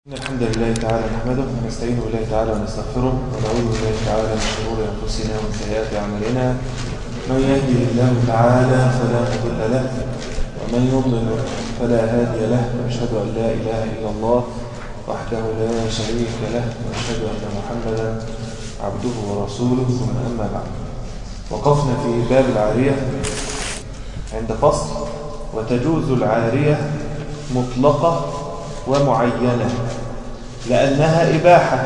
إن الحمد لله تعالى نحمده ونستعين بالله تعالى ونستغفره ونعوذ بالله تعالى من شرور أنفسنا ومن سيئات أعمالنا من يهده الله تعالى فلا مضل له ومن يضلل فلا هادي له وأشهد أن لا إله إلا الله وحده لا شريك له وأشهد أن محمدا عبده ورسوله ثم أما بعد وقفنا في باب العارية عند فصل وتجوز العارية مطلقة ومعينة لأنها إباحة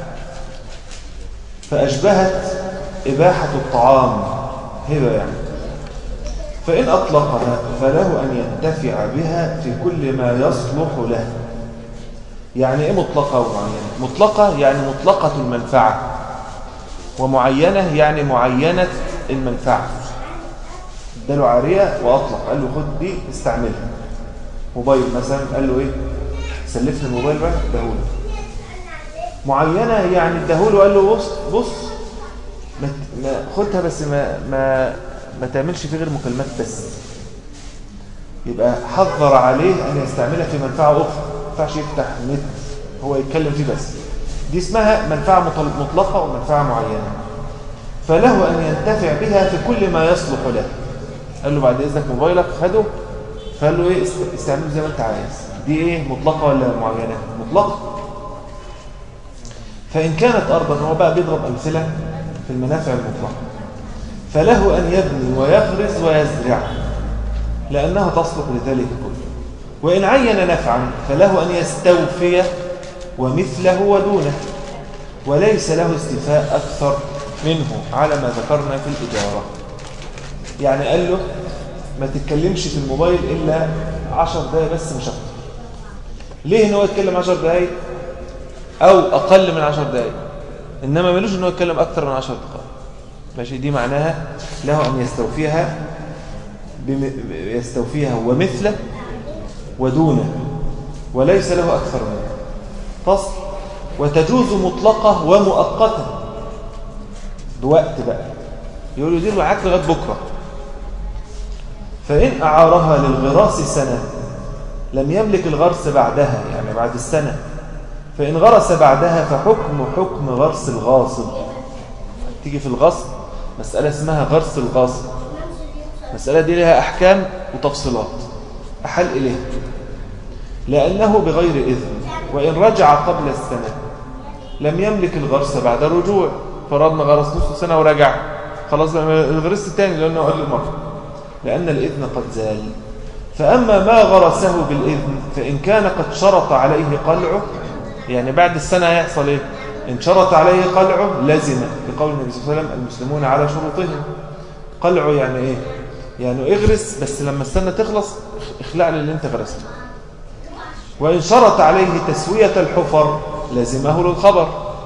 فأشبهت إباحة الطعام هبة يعني فإن أطلقها فله أن ينتفع بها في كل ما يصلح له يعني إيه مطلقة ومعينة مطلقة يعني مطلقة المنفعة ومعينة يعني معينة المنفعة اداله عارية وأطلق قال له خد دي استعملها موبايل مثلا قال له إيه سلفني الموبايل بقى اداهوله معينة يعني اداهوله قال له بص بص ما ما خدها بس ما ما ما تعملش فيه غير مكالمات بس يبقى حذر عليه أن يستعملها في منفعة أخرى ما ينفعش يفتح نت هو يتكلم فيه بس دي اسمها منفعة مطلقة ومنفعة معينة فله أن ينتفع بها في كل ما يصلح له قال له بعد إذنك موبايلك خده فقال له إيه استعمله زي ما أنت عايز دي إيه مطلقة ولا معينة مطلقة فإن كانت أرضا هو بقى بيضرب أمثلة في المنافع المطلقة فله أن يبني ويغرز ويزرع لأنها تصلح لذلك كله وإن عين نفعا فله أن يستوفي ومثله ودونه وليس له استيفاء أكثر منه على ما ذكرنا في الإجارة يعني قال له ما تتكلمش في الموبايل إلا عشر دقايق بس مش أكتر ليه إن هو يتكلم عشر دقايق أو أقل من عشر دقايق إنما ملوش إن هو يتكلم أكتر من عشر دقايق ماشي دي معناها له أن يستوفيها بم... يستوفيها ومثله ودونه وليس له أكثر منه فصل وتجوز مطلقة ومؤقتة بوقت بقى يقولوا دي معاك لغايه بكرة فإن أعارها للغراس سنة لم يملك الغرس بعدها يعني بعد السنة فإن غرس بعدها فحكم حكم غرس الغاصب تيجي في الغصب مسألة اسمها غرس الغاصب المسألة دي لها أحكام وتفصيلات أحل إليه لأنه بغير إذن وإن رجع قبل السنة لم يملك الغرس بعد الرجوع فرضنا غرس نص سنة ورجع خلاص الغرس الثاني لأنه قال مرة لأن الإذن قد زال فأما ما غرسه بالإذن فإن كان قد شرط عليه قلعه يعني بعد السنة هيحصل إيه إن شرط عليه قلعه لازم لقول النبي صلى الله عليه وسلم المسلمون على شروطهم قلعه يعني إيه يعني اغرس بس لما السنة تخلص اخلع لي اللي انت غرسته وإن شرط عليه تسوية الحفر لازمه للخبر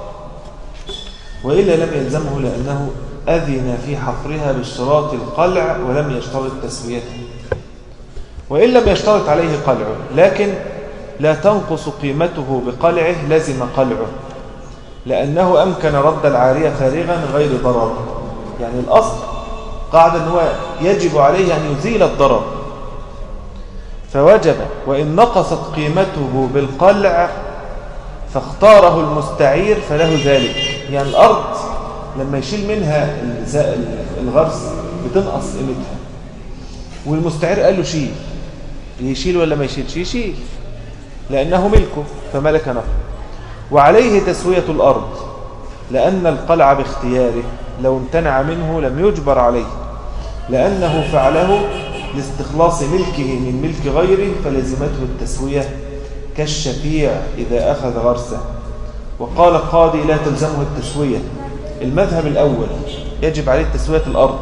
وإلا لم يلزمه لأنه أذن في حفرها باشتراط القلع ولم يشترط تسويته وإن لم يشترط عليه قلعه لكن لا تنقص قيمته بقلعه لزم قلعه لأنه أمكن رد العارية فارغا غير ضرر يعني الأصل قاعدة أنه يجب عليه أن يزيل الضرر فوجب وإن نقصت قيمته بالقلع فاختاره المستعير فله ذلك يعني الأرض لما يشيل منها الغرس بتنقص قيمتها والمستعير قال له شيل يشيل ولا ما يشيلش يشيل لأنه ملكه فملك نفسه وعليه تسوية الأرض لأن القلع باختياره لو امتنع منه لم يجبر عليه لأنه فعله لاستخلاص ملكه من ملك غيره فلزمته التسوية كالشفيع إذا أخذ غرسه وقال القاضي لا تلزمه التسوية المذهب الأول يجب عليه تسوية الأرض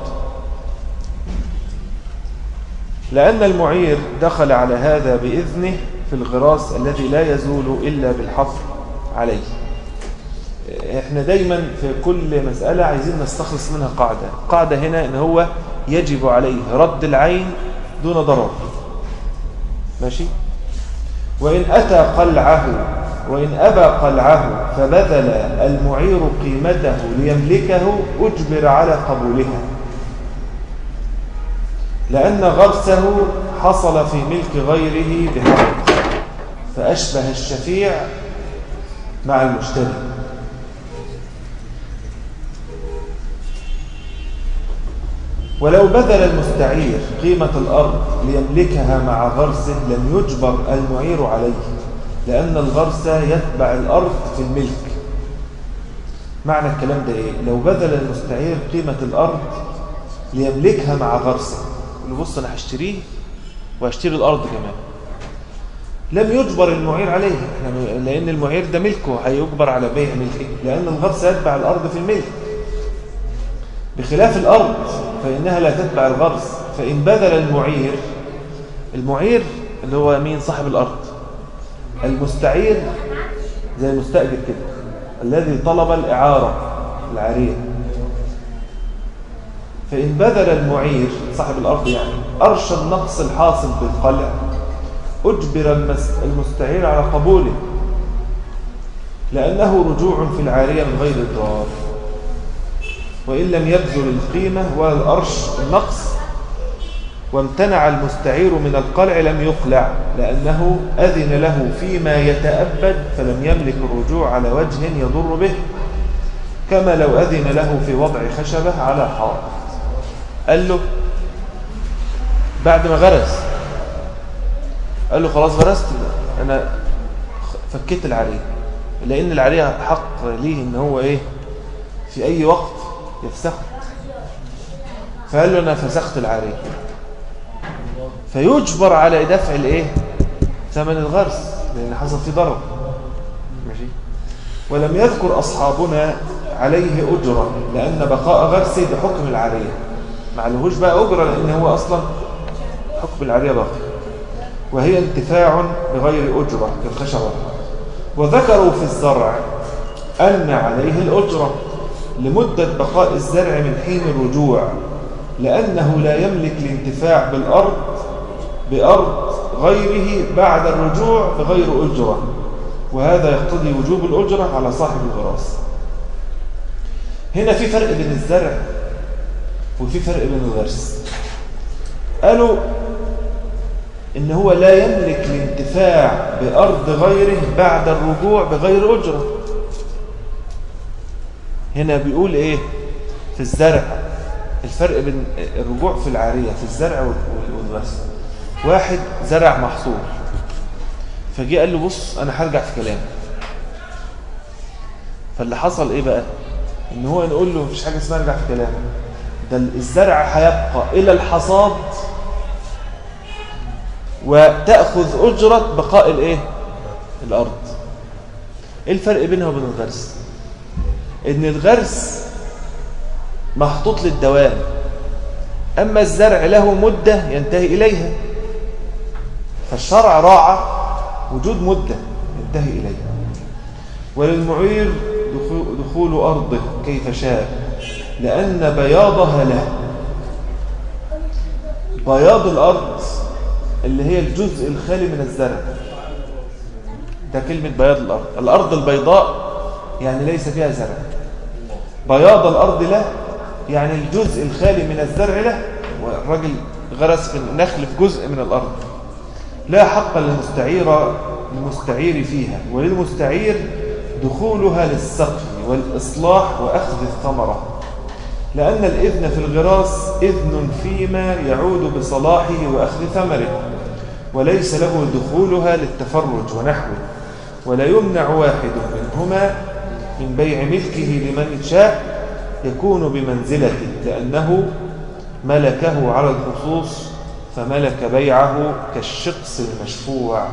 لأن المعير دخل على هذا بإذنه في الغراس الذي لا يزول إلا بالحفر عليه احنا دايما في كل مسألة عايزين نستخلص منها قاعدة قاعدة هنا ان هو يجب عليه رد العين دون ضرر ماشي وإن أتى قلعه وإن أبى قلعه فبذل المعير قيمته ليملكه أجبر على قبولها لأن غرسه حصل في ملك غيره بحق فأشبه الشفيع مع المشتري ولو بذل المستعير قيمة الأرض ليملكها مع غرسه لم يجبر المعير عليه لأن الغرس يتبع الأرض في الملك معنى الكلام ده إيه؟ لو بذل المستعير قيمة الأرض ليملكها مع غرسه يقول له بص أنا هشتريه وهشتري الأرض كمان لم يجبر المعير عليه لأن المعير ده ملكه هيجبر على بيع ملكه لأن الغرس يتبع الأرض في الملك بخلاف الأرض فإنها لا تتبع الغرس فإن بذل المعير المعير اللي هو مين صاحب الأرض المستعير زي المستأجر كده الذي طلب الإعارة العارية فإن بذل المعير صاحب الأرض يعني أرشى النقص الحاصل بالقلع أجبر المستعير على قبوله لأنه رجوع في العارية من غير إضرار وإن لم يبذل القيمة ولا الأرش النقص وامتنع المستعير من القلع لم يقلع لأنه أذن له فيما يتأبد فلم يملك الرجوع على وجه يضر به كما لو أذن له في وضع خشبة على حائط قال له بعد ما غرس قال له خلاص غرست أنا فكيت العريه لأن العريه حق ليه إن هو إيه في أي وقت يفسخه فقال له أنا فسخت العريه فيجبر على دفع الايه ثمن الغرس لان حصل فيه ضرر ماشي ولم يذكر اصحابنا عليه اجره لان بقاء غرسه بحكم العاريه ما عليهوش بقى اجره لان هو اصلا حكم العاريه باقي وهي انتفاع بغير اجره كالخشبه وذكروا في الزرع ان عليه الاجره لمده بقاء الزرع من حين الرجوع لأنه لا يملك الانتفاع بالأرض بأرض غيره بعد الرجوع بغير أجرة وهذا يقتضي وجوب الأجرة على صاحب الغراس هنا في فرق بين الزرع وفي فرق بين الغرس قالوا إن هو لا يملك الانتفاع بأرض غيره بعد الرجوع بغير أجرة هنا بيقول إيه في الزرع الفرق بين الرجوع في العارية في الزرع والغرس واحد زرع محصول فجي قال له بص انا هرجع في كلامي فاللي حصل ايه بقى ان هو نقول له مفيش حاجه اسمها ارجع في كلامي ده الزرع هيبقى الى الحصاد وتاخذ اجره بقاء الايه الارض ايه الفرق بينها وبين الغرس ان الغرس محطوط للدوام اما الزرع له مده ينتهي اليها فالشرع راعى وجود مدة ينتهي إليها وللمعير دخول أرضه كيف شاء لأن بياضها له بياض الأرض اللي هي الجزء الخالي من الزرع ده كلمة بياض الأرض الأرض البيضاء يعني ليس فيها زرع بياض الأرض له يعني الجزء الخالي من الزرع له والراجل غرس في النخل في جزء من الأرض لا حق للمستعير المستعير فيها وللمستعير دخولها للسقي والإصلاح وأخذ الثمرة لأن الإذن في الغراس إذن فيما يعود بصلاحه وأخذ ثمره وليس له دخولها للتفرج ونحوه ولا يمنع واحد منهما من بيع ملكه لمن شاء يكون بمنزلته لأنه ملكه على الخصوص فملك بيعه كالشقص المشفوع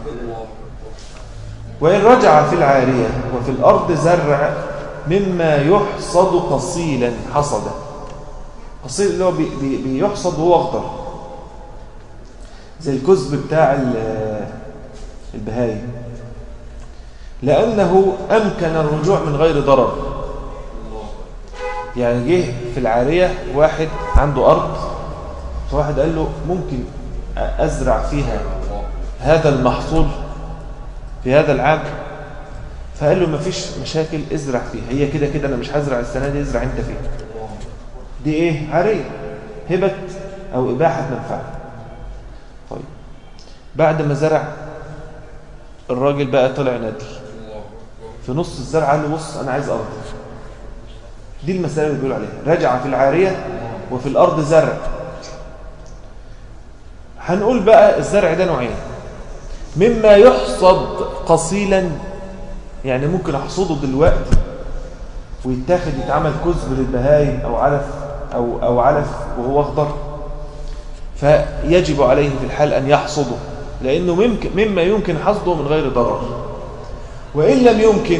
وإن رجع في العارية وفي الأرض زرع مما يحصد قصيلا حصده قصيل اللي هو بي بي بيحصد وهو أخضر زي الكذب بتاع البهايم لأنه أمكن الرجوع من غير ضرر يعني جه في العارية واحد عنده أرض فواحد قال له ممكن أزرع فيها هذا المحصول في هذا العام فقال له مفيش مشاكل ازرع فيها هي كده كده أنا مش هزرع السنة دي ازرع أنت فيها دي إيه عارية هبة أو إباحة منفعة طيب بعد ما زرع الراجل بقى طلع ندل في نص الزرع قال له بص أنا عايز أرض دي المسألة اللي بيقول عليها رجع في العارية وفي الأرض زرع هنقول بقى الزرع ده نوعين مما يحصد قصيلا يعني ممكن احصده دلوقتي ويتاخد يتعمل كذب للبهايم او علف او او علف وهو اخضر فيجب عليه في الحال ان يحصده لانه ممكن مما يمكن حصده من غير ضرر وان لم يمكن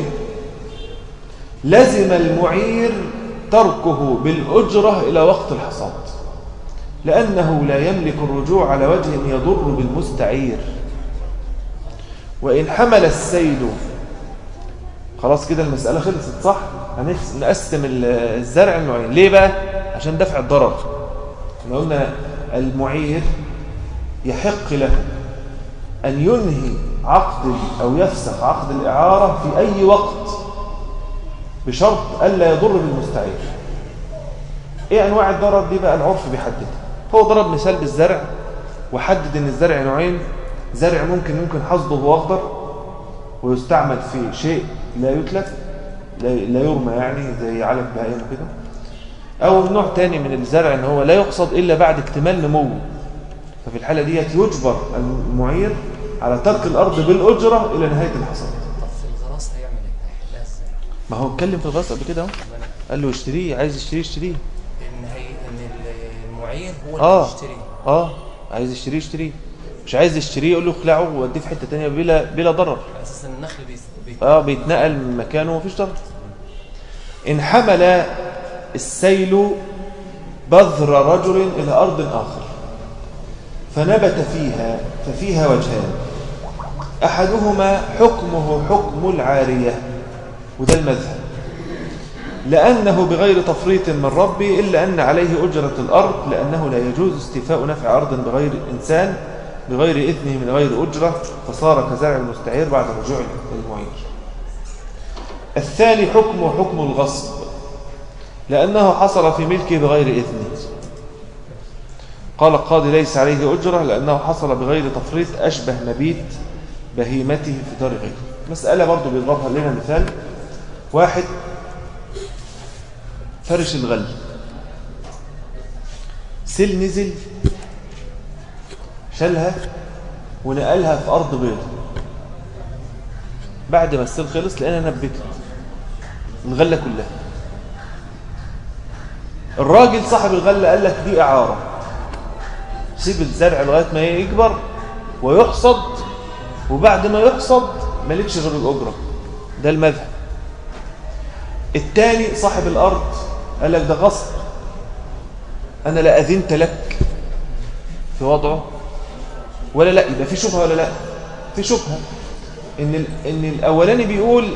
لزم المعير تركه بالاجره الى وقت الحصاد لانه لا يملك الرجوع على وجه يضر بالمستعير وإن حمل السيل خلاص كده المسألة خلصت صح هنقسم الزرع النوعين ليه بقى عشان دفع الضرر احنا قلنا المعير يحق له أن ينهي عقد أو يفسخ عقد الإعارة في أي وقت بشرط ألا يضر بالمستعير إيه أنواع الضرر دي بقى العرف بيحددها هو ضرب مثال بالزرع وحدد أن الزرع نوعين زرع ممكن يمكن حصده هو أخضر ويستعمل في شيء لا يتلف لا يرمى يعني زي علف بهائم وكده أو نوع تاني من الزرع ان هو لا يقصد إلا بعد اكتمال نموه ففي الحالة دي يجبر المعير على ترك الأرض بالأجرة إلى نهاية الحصاد ما هو اتكلم في الغرس قبل كده اهو قال له اشتريه عايز يشتريه اشتريه ان هي ان المعير هو اللي آه. يشتريه اه عايز يشتريه اشتريه مش عايز يشتريه يقول له اخلعه ووديه في حته ثانيه بلا بلا ضرر اساس النخل بيت... اه بيتنقل من مكانه ومفيش ضرر ان حمل السيل بذر رجل الى ارض اخر فنبت فيها ففيها وجهان احدهما حكمه حكم العاريه وده المذهب لأنه بغير تفريط من ربي إلا أن عليه أجرة الأرض لأنه لا يجوز استيفاء نفع أرض بغير إنسان بغير إذنه من غير أجرة فصار كزرع المستعير بعد رجوع المعير الثاني حكم حكم الغصب لأنه حصل في ملكه بغير إذنه قال القاضي ليس عليه أجرة لأنه حصل بغير تفريط أشبه مبيت بهيمته في دار غيره مسألة برضو بيضربها لنا مثال واحد فرش الغل سل نزل شالها ونقلها في أرض بيض بعد ما السيل خلص لقينا نبتت الغلة كلها الراجل صاحب الغلة قال لك دي إعارة سيب الزرع لغاية ما يكبر ويحصد وبعد ما يحصد مالكش غير الأجرة ده المذهب الثاني صاحب الأرض قال لك ده غصب أنا لا أذنت لك في وضعه ولا لا يبقى في شبهه ولا لا في شبهه ان ان الاولاني بيقول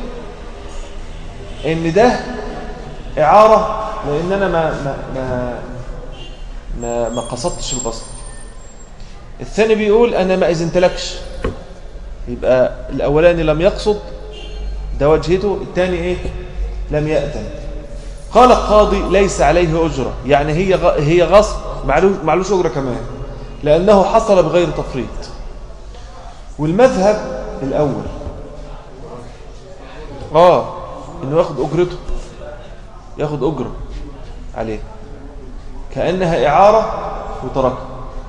ان ده اعاره لان انا ما ما ما ما, ما قصدتش الغصب الثاني بيقول انا ما اذنتلكش يبقى الاولاني لم يقصد ده وجهته الثاني ايه لم يأذن قال القاضي ليس عليه أجرة يعني هي هي غصب معلوش أجرة كمان لأنه حصل بغير تفريط والمذهب الأول آه إنه ياخد أجرته ياخد أجرة عليه كأنها إعارة وتركها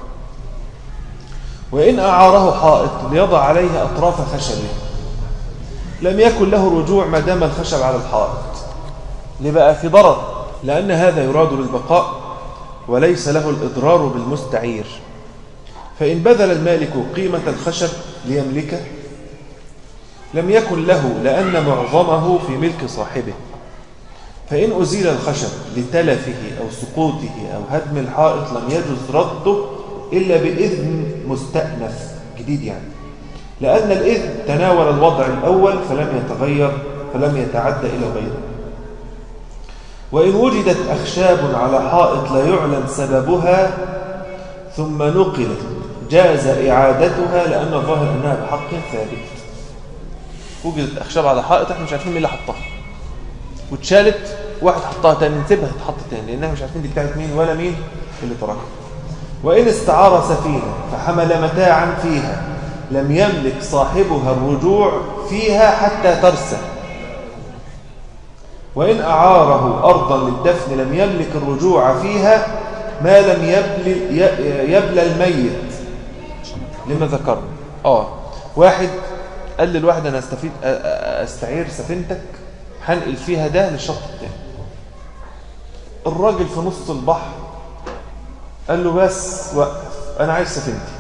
وإن أعاره حائط ليضع عليه أطراف خشبه لم يكن له رجوع ما دام الخشب على الحائط لبقى في ضرر لأن هذا يراد للبقاء وليس له الإضرار بالمستعير فإن بذل المالك قيمة الخشب ليملكه لم يكن له لأن معظمه في ملك صاحبه فإن أزيل الخشب لتلفه أو سقوطه أو هدم الحائط لم يجوز رده إلا بإذن مستأنف جديد يعني لأن الإذن تناول الوضع الأول فلم يتغير فلم يتعدى إلى غيره وإن وجدت أخشاب على حائط لا يعلم سببها ثم نقلت جاز إعادتها لأن الظاهر أنها بحق ثابت وجدت أخشاب على حائط احنا مش عارفين مين اللي حطها واتشالت واحد حطها تاني نسيبها تتحط تاني لأنها مش عارفين دي بتاعت مين ولا مين اللي تركها وإن استعار سفينة فحمل متاعا فيها لم يملك صاحبها الرجوع فيها حتى ترسى وإن أعاره أرضا للدفن لم يملك الرجوع فيها ما لم يبل يبلى الميت لما ذكرنا اه واحد قال للواحد انا استفيد أ- أ- استعير سفينتك هنقل فيها ده للشط التاني الراجل في نص البحر قال له بس وقف انا عايز سفينتي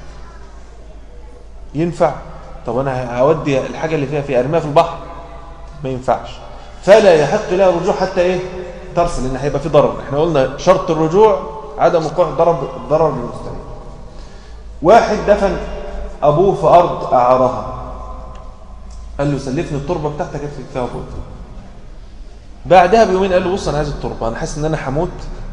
ينفع طب انا هودي الحاجه اللي فيها فيها ارميها في البحر ما ينفعش فلا يحق لها الرجوع حتى ايه ترسل لان هيبقى في ضرر احنا قلنا شرط الرجوع عدم وقوع ضرر ضرر للمستعين واحد دفن ابوه في ارض اعارها قال له سلفني التربه بتاعتك ادفن فيها ابوك بعدها بيومين قال له بص انا عايز التربه انا حاسس ان انا هموت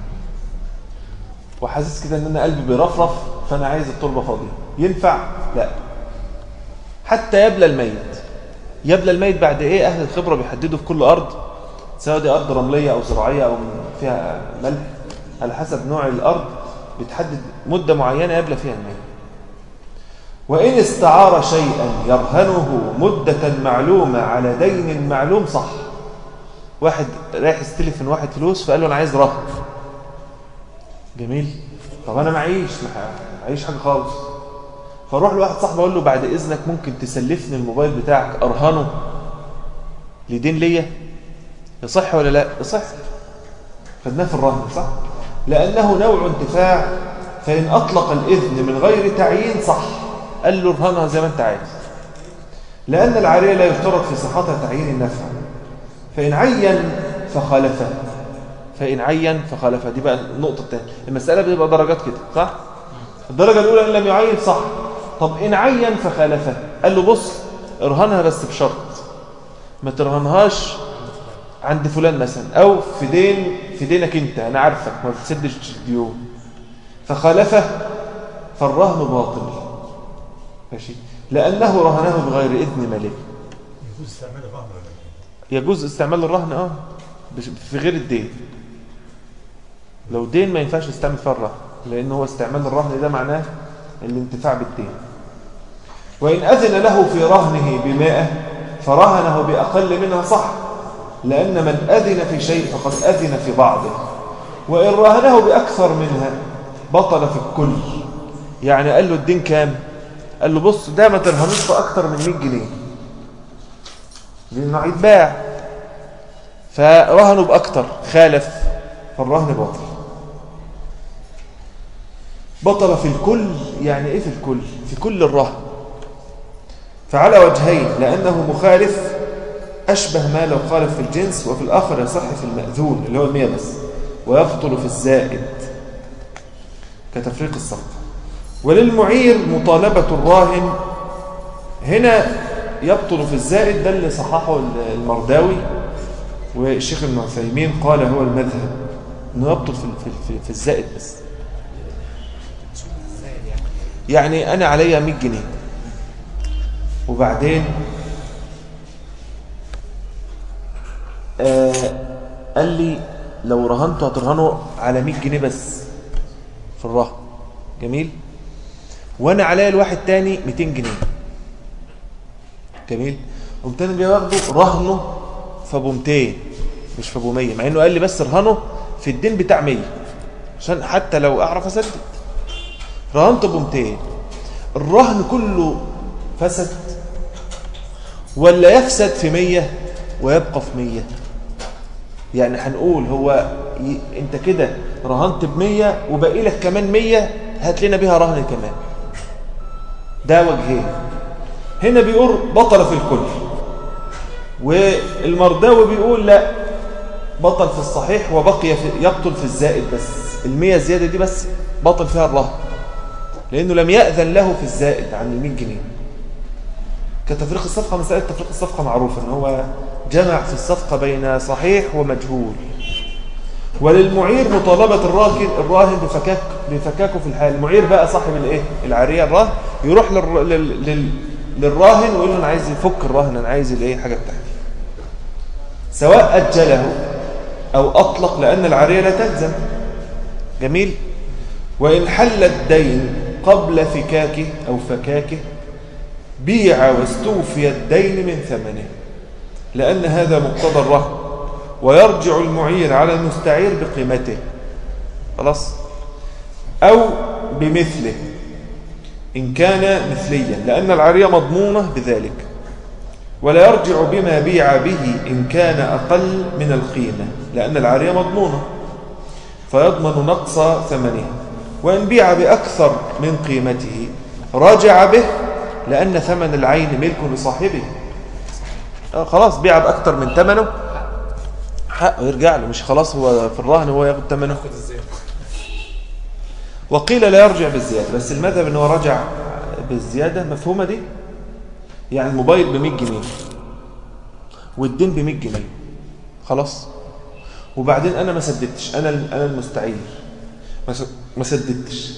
وحاسس كده ان انا قلبي بيرفرف فانا عايز التربه فاضيه ينفع لا حتى يبلى الميت يبلى الميت بعد ايه اهل الخبره بيحددوا في كل ارض سواء دي ارض رمليه او زراعيه او فيها ملح على حسب نوع الارض بتحدد مده معينه يبلى فيها الميت وان استعار شيئا يرهنه مده معلومه على دين معلوم صح واحد رايح يستلف من واحد فلوس فقال له انا عايز رهن جميل طب انا معيش معيش حاجه خالص فاروح لواحد صاحبي اقول له بعد اذنك ممكن تسلفني الموبايل بتاعك ارهنه لدين ليا يصح ولا لا يصح خدناه في الرهن صح لانه نوع انتفاع فان اطلق الاذن من غير تعيين صح قال له ارهنها زي ما انت عايز لان العاريه لا يشترط في صحتها تعيين النفع فان عين فخالفه فإن عين فخالفها دي بقى النقطة الثانية المسألة بتبقى درجات كده صح؟ الدرجة الأولى إن لم يعين صح طب إن عين فخالفه قال له بص ارهنها بس بشرط ما ترهنهاش عند فلان مثلا أو في دين في دينك أنت أنا عارفك ما بتسدش ديون فخالفه فالرهن باطل ماشي لأنه رهنه بغير إذن مالك يجوز استعمال الرهن ولا لا؟ يجوز استعمال الرهن اه بش- في غير الدين لو دين ما ينفعش يستعمل فيها الرهن لان هو استعمال الرهن ده معناه الانتفاع بالدين وان اذن له في رهنه بمائة فرهنه باقل منها صح لان من اذن في شيء فقد اذن في بعضه وان رهنه باكثر منها بطل في الكل يعني قال له الدين كام قال له بص ده ما ترهنوش في اكثر من 100 جنيه لانه هيتباع فرهنوا باكتر خالف فالرهن باطل بطل في الكل يعني ايه في الكل في كل الرهن فعلى وجهين لانه مخالف اشبه ما لو خالف في الجنس وفي الاخر يصح في الماذون اللي هو المية بس ويبطل في الزائد كتفريق الصفقه وللمعير مطالبه الراهن هنا يبطل في الزائد ده اللي صححه المرداوي والشيخ ابن عثيمين قال هو المذهب انه يبطل في في في, في الزائد بس يعني انا عليا 100 جنيه وبعدين آه قال لي لو رهنته هترهنه على 100 جنيه بس في الرهن جميل وانا عليا الواحد تاني 200 جنيه جميل قمت انا جاي واخده رهنه في ابو 200 مش في ابو 100 مع انه قال لي بس رهنه في الدين بتاع 100 عشان حتى لو اعرف اسدد رهنت ابو 200 الرهن كله فسد ولا يفسد في 100 ويبقى في 100 يعني هنقول هو ي... انت كده رهنت ب 100 وباقي لك كمان 100 هات لنا بيها رهن كمان ده وجهين هنا بيقول بطل في الكل والمرداوي بيقول لا بطل في الصحيح وبقي في يبطل في الزائد بس المية الزيادة دي بس بطل فيها الرهن لأنه لم يأذن له في الزائد عن المية جنيه كتفريق الصفقة مسألة تفريق الصفقة معروفة أن هو جمع في الصفقة بين صحيح ومجهول وللمعير مطالبة الراهن الراهن بفكاك بفكاكه في الحال المعير بقى صاحب الايه العارية الراهن يروح لل... لل... لل... للراهن ويقول له انا عايز يفك الرهن انا عايز الايه حاجه بتاعتي سواء اجله او اطلق لان العاريه لا تلزم جميل وان حل الدين قبل فكاكه او فكاكه بيع واستوفي الدين من ثمنه لان هذا مقتضى الرهن ويرجع المعير على المستعير بقيمته خلاص أو بمثله إن كان مثليا لأن العارية مضمونة بذلك ولا يرجع بما بيع به إن كان أقل من القيمة لأن العارية مضمونة فيضمن نقص ثمنها وإن بيع بأكثر من قيمته رجع به لأن ثمن العين ملك لصاحبه آه خلاص بيع بأكثر من ثمنه حقه يرجع له مش خلاص هو في الرهن هو ياخد ثمنه خد ازاي وقيل لا يرجع بالزيادة بس المذهب ان هو رجع بالزيادة مفهومة دي يعني الموبايل ب 100 جنيه والدين ب 100 جنيه خلاص وبعدين انا ما سددتش انا انا المستعير ما س- ما سددتش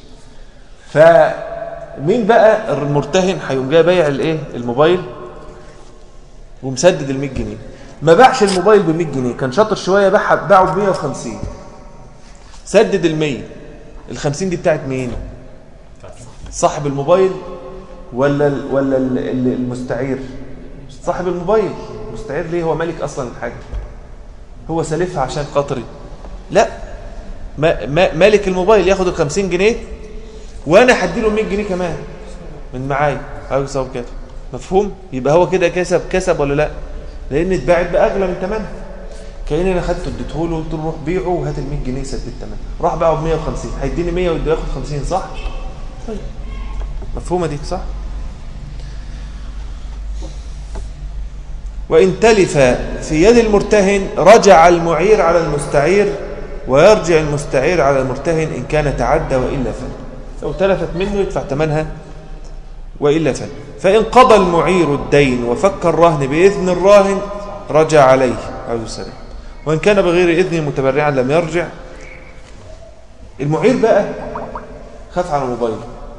فمين بقى المرتهن هيقوم جاي بايع الايه الموبايل ومسدد ال 100 جنيه ما باعش الموبايل ب 100 جنيه كان شاطر شويه باعها باعه ب 150 سدد ال 100 ال 50 دي بتاعت مين صاحب الموبايل ولا ال ولا ال ال- المستعير صاحب الموبايل المستعير ليه هو مالك اصلا الحاجه هو سالفها عشان خاطري لا ما ما مالك الموبايل ياخد ال 50 جنيه وانا هديله 100 جنيه كمان من معايا عاوز يساوي كده مفهوم يبقى هو كده كسب كسب ولا لا لان اتباعت باغلى من ثمنها كأن انا خدته اديته له قلت له روح بيعه وهات ال 100 جنيه سدد ثمنها راح باعه ب 150 هيديني 100 ويده ياخد 50 صح طيب مفهومه دي صح وإن تلف في يد المرتهن رجع المعير على المستعير ويرجع المستعير على المرتهن إن كان تعدى وإلا فن لو تلفت منه يدفع ثمنها وإلا فن فإن قضى المعير الدين وفك الرهن بإذن الراهن رجع عليه عليه السلام وإن كان بغير إذنه متبرعا لم يرجع المعير بقى خاف على موبايله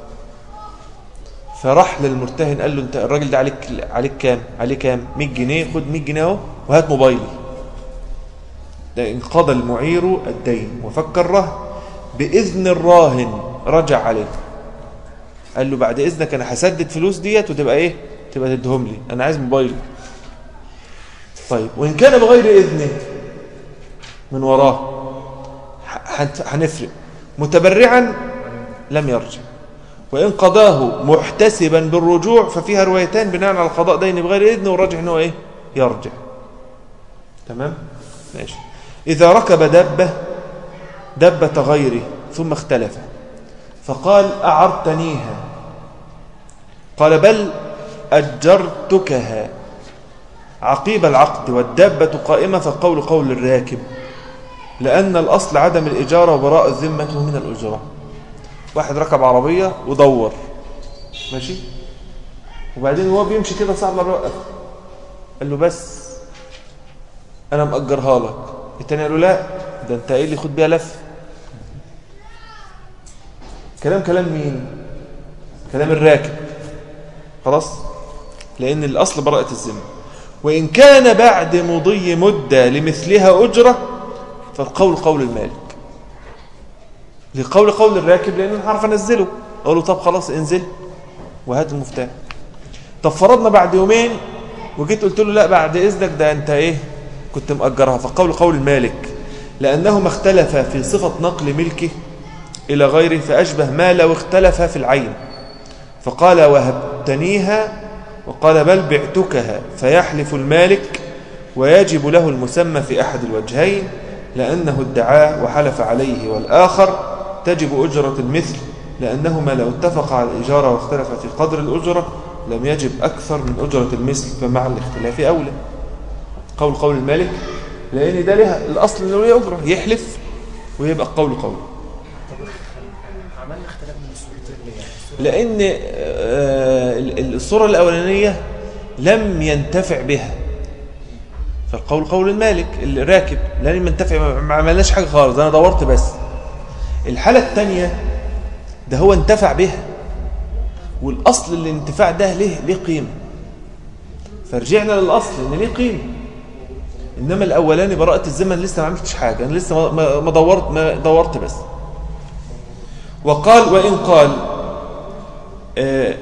فراح للمرتهن قال له انت الراجل ده عليك عليك كام عليه كام 100 جنيه خد 100 جنيه اهو وهات موبايلي ده ان قضى المعير الدين وفك الرهن باذن الراهن رجع عليه قال له بعد اذنك انا هسدد فلوس ديت وتبقى ايه تبقى تدهم لي انا عايز موبايلي طيب وان كان بغير اذنه من وراه ح- هنت- هنفرق متبرعا لم يرجع وإن قضاه محتسبا بالرجوع ففيها روايتان بناء على قضاء دين بغير إذن والراجح أنه إيه؟ يرجع تمام؟ ماشي إذا ركب دبة دبة غيره ثم اختلف فقال أعرتنيها قال بل أجرتكها عقيب العقد والدابة قائمة فالقول قول الراكب لأن الأصل عدم الإجارة وبراء ذمته من الأجرة واحد ركب عربية ودور ماشي وبعدين هو بيمشي كده صاحب العربية وقف قال له بس أنا مأجرها لك التاني قال له لا ده أنت إيه اللي خد بيها لف كلام كلام مين كلام الراكب خلاص لأن الأصل براءة الذمة وإن كان بعد مضي مدة لمثلها أجرة فالقول قول المالك لقول قول الراكب لأن أنا عارف أنزله أقول له طب خلاص انزل وهات المفتاح طب فرضنا بعد يومين وجيت قلت له لا بعد إذنك ده أنت إيه كنت مأجرها فقول قول المالك لأنهما اختلفا في صفة نقل ملكه إلى غيره فأشبه ما لو اختلفا في العين فقال وهبتنيها وقال بل بعتكها فيحلف المالك ويجب له المسمى في أحد الوجهين لأنه ادعاه وحلف عليه والآخر تجب أجرة المثل لأنهما لو اتفقا على الإجارة واختلفا في قدر الأجرة لم يجب أكثر من أجرة المثل فمع الاختلاف أولى قول قول المالك لأن ده لها الأصل أنه ليه أجرة يحلف ويبقى قول قول طب عملنا اختلاف من الصورتين ليه؟ الصورة لأن آه، ال- الصورة الأولانية لم ينتفع بها فالقول قول المالك الراكب لن ينتفع ما- ما عملناش حاجة خالص أنا دورت بس الحالة الثانية ده هو انتفع بها والأصل الانتفاع ده ليه ليه قيمة فرجعنا للأصل إن ليه قيمة إنما الأولاني براءة الزمن لسه ما عملتش حاجة أنا لسه ما- ما ما دورت ما دورت بس وقال وإن قال آه،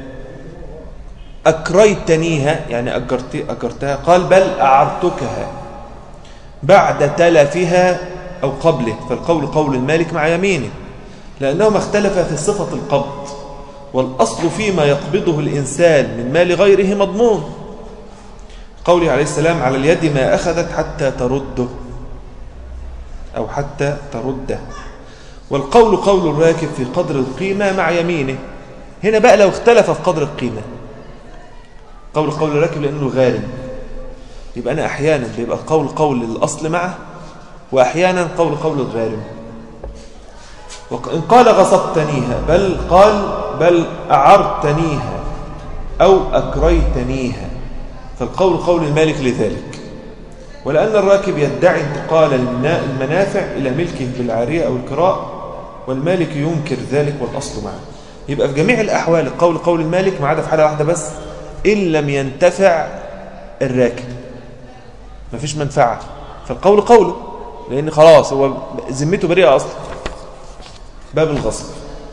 أكريتنيها يعني أجرت أجرتها قال بل أعرتكها بعد تلفها أو قبله فالقول قول المالك مع يمينه لأنهما اختلفا في صفة القبض والأصل فيما يقبضه الإنسان من مال غيره مضمون قوله عليه السلام على اليد ما أخذت حتى ترده أو حتى ترده والقول قول الراكب في قدر القيمة مع يمينه هنا بقى لو اختلف في قدر القيمة قول قول الراكب لأنه غارم يبقى أنا أحيانا بيبقى القول قول الأصل معه وأحيانا قول قول الغارم وإن قال غصبتنيها بل قال بل أعرتنيها أو أكريتنيها فالقول قول المالك لذلك ولأن الراكب يدعي انتقال المنافع إلى ملكه بالعارية أو الكراء والمالك ينكر ذلك والأصل معه يبقى في جميع الأحوال القول قول المالك ما عدا في حالة واحدة بس إن لم ينتفع الراكب ما فيش منفعة فالقول قوله لأن خلاص هو ذمته بريئة أصلا باب الغصب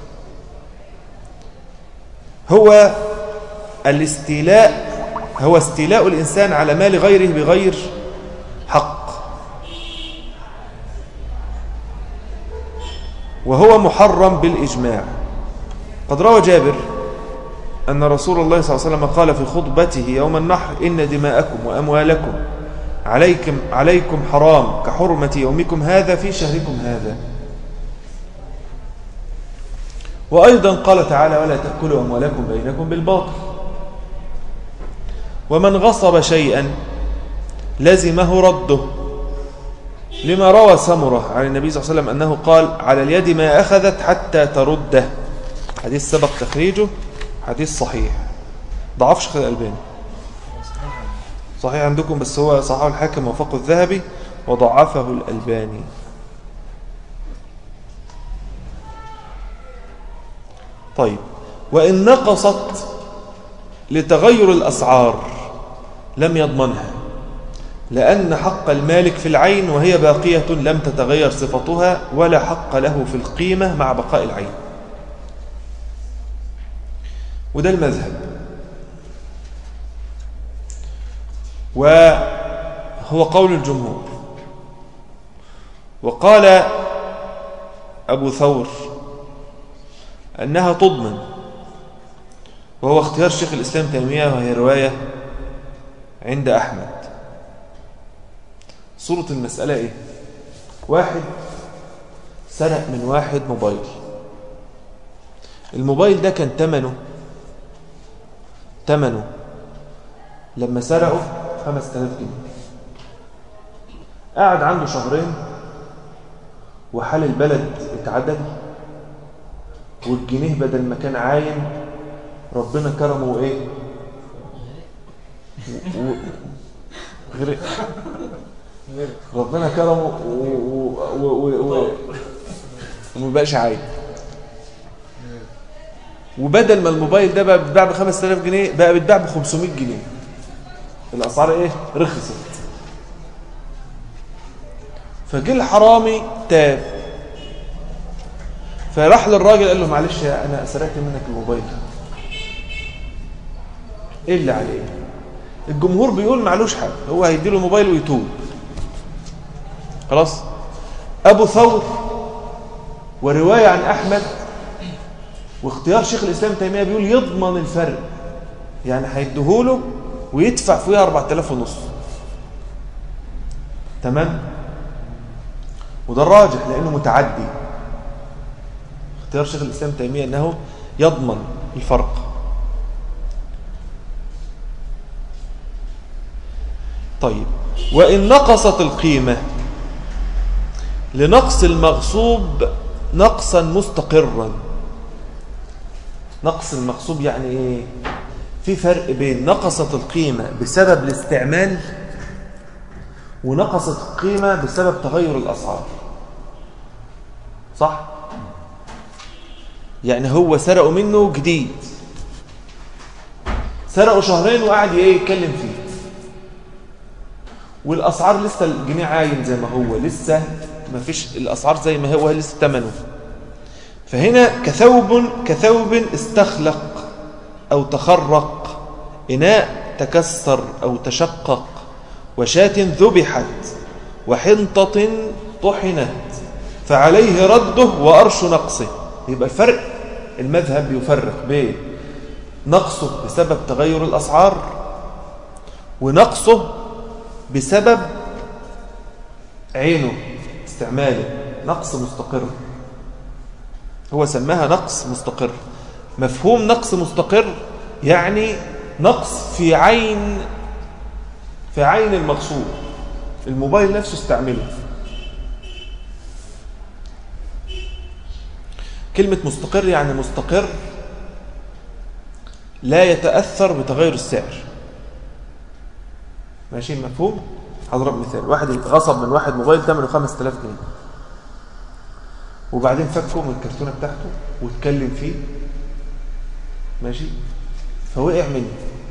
هو الاستيلاء هو استيلاء الإنسان على مال غيره بغير حق وهو محرم بالإجماع قد روى جابر أن رسول الله صلى الله عليه وسلم قال في خطبته يوم النحر إن دماءكم وأموالكم عليكم, عليكم حرام كحرمة يومكم هذا في شهركم هذا وأيضا قال تعالى ولا تأكلوا أموالكم بينكم بالباطل ومن غصب شيئا لزمه رده لما روى سمرة عن النبي صلى الله عليه وسلم أنه قال على اليد ما أخذت حتى ترده حديث سبق تخريجه حديث صحيح ضعف شيخ الألباني صحيح عندكم بس هو صحيح الحاكم وفق الذهبي وضعفه الألباني طيب وإن نقصت لتغير الأسعار لم يضمنها لأن حق المالك في العين وهي باقية لم تتغير صفتها ولا حق له في القيمة مع بقاء العين وده المذهب وهو قول الجمهور وقال أبو ثور أنها تضمن وهو اختيار شيخ الإسلام تيمية وهي رواية عند أحمد صورة المسألة إيه واحد سرق من واحد موبايل الموبايل ده كان تمنه تمنه لما سرقه 5000 جنيه قعد عنده شهرين وحال البلد اتعدل والجنيه بدل ما كان عاين ربنا كرمه وايه و... غرق ربنا كرمه وما بقاش عاين وبدل ما الموبايل ده بقى بيتباع ب 5000 جنيه بقى بيتباع ب 500 جنيه الاسعار ايه رخصت فجه الحرامي تاب فراح للراجل قال له معلش انا سرقت منك الموبايل ايه اللي عليه الجمهور بيقول معلوش حاجه هو هيديله الموبايل ويتوب خلاص ابو ثور وروايه عن احمد واختيار شيخ الاسلام تيميه بيقول يضمن الفرق يعني هيديهوله ويدفع فيها 4000 ونص تمام وده الراجح لانه متعدي اختيار شيخ الاسلام تيميه انه يضمن الفرق طيب وان نقصت القيمه لنقص المغصوب نقصا مستقرا نقص المغصوب يعني ايه في فرق بين نقصت القيمة بسبب الاستعمال ونقصت القيمة بسبب تغير الأسعار صح؟ يعني هو سرقوا منه جديد سرقوا شهرين وقعد ايه يتكلم فيه والأسعار لسه الجنيه عايم زي ما هو لسه ما فيش الأسعار زي ما هو لسه ثمنه فهنا كثوب كثوب استخلق أو تخرق إناء تكسر أو تشقق وشاة ذبحت وحنطة طحنت فعليه رده وأرش نقصه يبقى الفرق المذهب يفرق بين نقصه بسبب تغير الأسعار ونقصه بسبب عينه استعماله نقص مستقر هو سماها نقص مستقر مفهوم نقص مستقر يعني نقص في عين في عين المقصود الموبايل نفسه استعمله كلمة مستقر يعني مستقر لا يتأثر بتغير السعر ماشي مفهوم هضرب مثال واحد غصب من واحد موبايل ثمنه 5000 جنيه وبعدين فكه من الكرتونه بتاعته واتكلم فيه ماشي فوقع مني